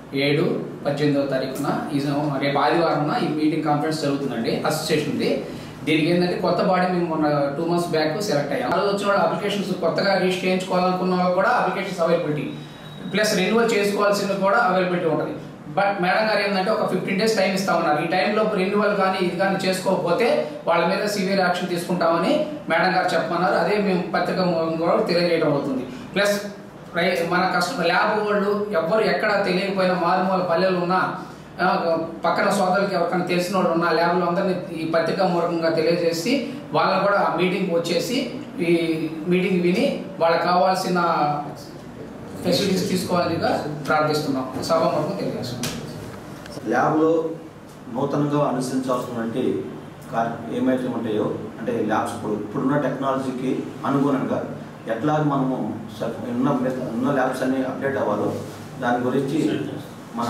ఏడు పద్దెనిమిదవ తారీఖున ఈ సం- రేపు ఆదివారం ఈ మీటింగ్ కాన్ఫరెన్స్ జరుగుతుందండి అసోసియేషన్ది దీనికి ఏంటంటే కొత్త బాడీ మేము మొన్న టూ మంత్స్ బ్యాక్ సెలెక్ట్ అయ్యాం ఆ రోజు వచ్చిన వాళ్ళు అప్లికేషన్స్ కొత్తగా రిజిస్టర్ చేయించుకోవాలనుకున్న వాళ్ళు కూడా అప్లికేషన్స్ అవైలబిలిటీ ప్లస్ రెన్యువల్ చేసుకోవాల్సింది కూడా అవైలబిలిటీ ఉంటుంది బట్ మేడం గారు ఏంటంటే ఒక ఫిఫ్టీన్ డేస్ టైం ఇస్తా ఉన్నారు ఈ టైంలో రెన్యువల్ కానీ ఇది కానీ చేసుకోకపోతే వాళ్ళ మీద సివియర్ యాక్షన్ తీసుకుంటామని మేడం గారు చెప్పమన్నారు అదే మేము పత్రిక మూలంగా కూడా తెలియజేయడం అవుతుంది ప్లస్ రై- మన కస్టమర్ ల్యాబ్ వాళ్ళు ఎవ్వరు ఎక్కడ తెలియకపోయినా మారుమూల పల్లెలు ఉన్నా ఆ, పక్కన సోదరులకి ఎవరికైనా తెలిసిన వాళ్ళు ఉన్న ల్యాబ్లో అందరినీ ఈ పత్రికా మూలకంగా తెలియజేసి వాళ్ళని కూడా ఆ మీటింగ్ వచ్చేసి ఈ మీటింగ్ విని వాళ్ళకి కావాల్సిన ఫెసిలిటీస్ తీసుకోవాలిగా ప్రార్థిస్తున్నాం సభాముఖం తెలియజేస్తున్నాం ల్యాబ్లో నూతనంగా అనుసరించాల్సినటువంటి కార్య ఏమైతే ఉంటాయో అంటే ల్యాబ్స్ ఇప్పుడు ఇప్పుడున్న టెక్నాలజీకి అనుగుణంగా ఎట్లా మనము స- ఉన్న మెథ- ఉన్న ల్యాబ్స్ అన్ని అప్డేట్ అవ్వాలో దాని గురించి మన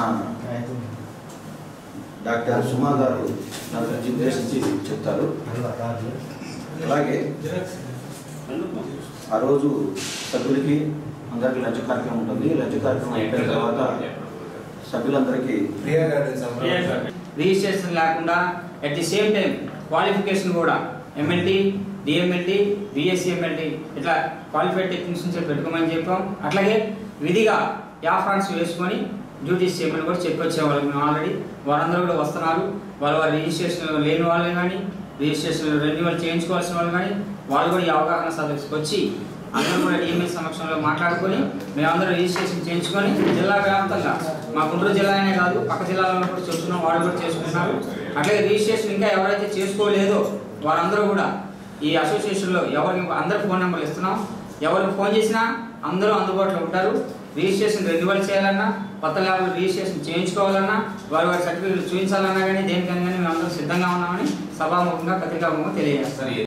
డాక్టర్ సుమా గారు దాని గురించి ఉద్దేశించి చెప్తారు అలాగే ఆ రోజు సభ్యులకి అందరికీ లంచ్ కార్యక్రమం ఉంటుంది లంచ్ కార్యక్రమం అయిపోయిన తర్వాత సభ్యులందరికీ రిజిస్ట్రేషన్ లేకుండా at the same time qualification కూడా ఎంఎల్టీ డిఎంఎల్టీ బిఎస్సి ఎంఎల్టీ ఇట్లా క్వాలిఫైడ్ టెక్నీషియన్స్ పెట్టుకోమని చెప్పాం అట్లాగే విధిగా యాఫ్రాన్స్ వేసుకొని డ్యూటీస్ చేయమని కూడా చెప్పొచ్చే వాళ్ళకి మేము ఆల్రెడీ వారందరూ కూడా వస్తున్నారు వాళ్ళ వారి రిజిస్ట్రేషన్ లేని వాళ్ళు కానీ రిజిస్ట్రేషన్ రెన్యువల్ చేయించుకోవాల్సిన వాళ్ళు కానీ వాళ్ళు కూడా ఈ అవగాహన సదస్సుకు వచ్చి అందరూ కూడా డిఎంఎస్ సమక్షంలో మాట్లాడుకొని మేమందరం రిజిస్ట్రేషన్ చేయించుకొని జిల్లా వ్యాప్తంగా మా గుంటూరు జిల్లా అనే కాదు పక్క జిల్లాలో కూడా చూస్తున్నాం వాళ్ళు కూడా చేసుకుంటున్నారు అట్లాగే రిజిస్ట్రేషన్ ఇంకా ఎవరైతే చేసుకోలేదో వారందరూ కూడా ఈ అసోసియేషన్లో ఎవరికి అందరికి ఫోన్ నెంబర్లు ఇస్తున్నాం ఎవరికి ఫోన్ చేసినా అందరూ అందుబాటులో ఉంటారు రిజిస్ట్రేషన్ రెన్యువల్ చేయాలన్నా కొత్త ల్యాబ్లు రిజిస్ట్రేషన్ చేయించుకోవాలన్నా వారి వారి సర్టిఫికేట్లు చూపించాలన్నా కానీ దేనికైనా కానీ మేము అందరం సిద్ధంగా ఉన్నామని సభాముఖంగా పత్రికాముఖంగా తెలియజేస్తాం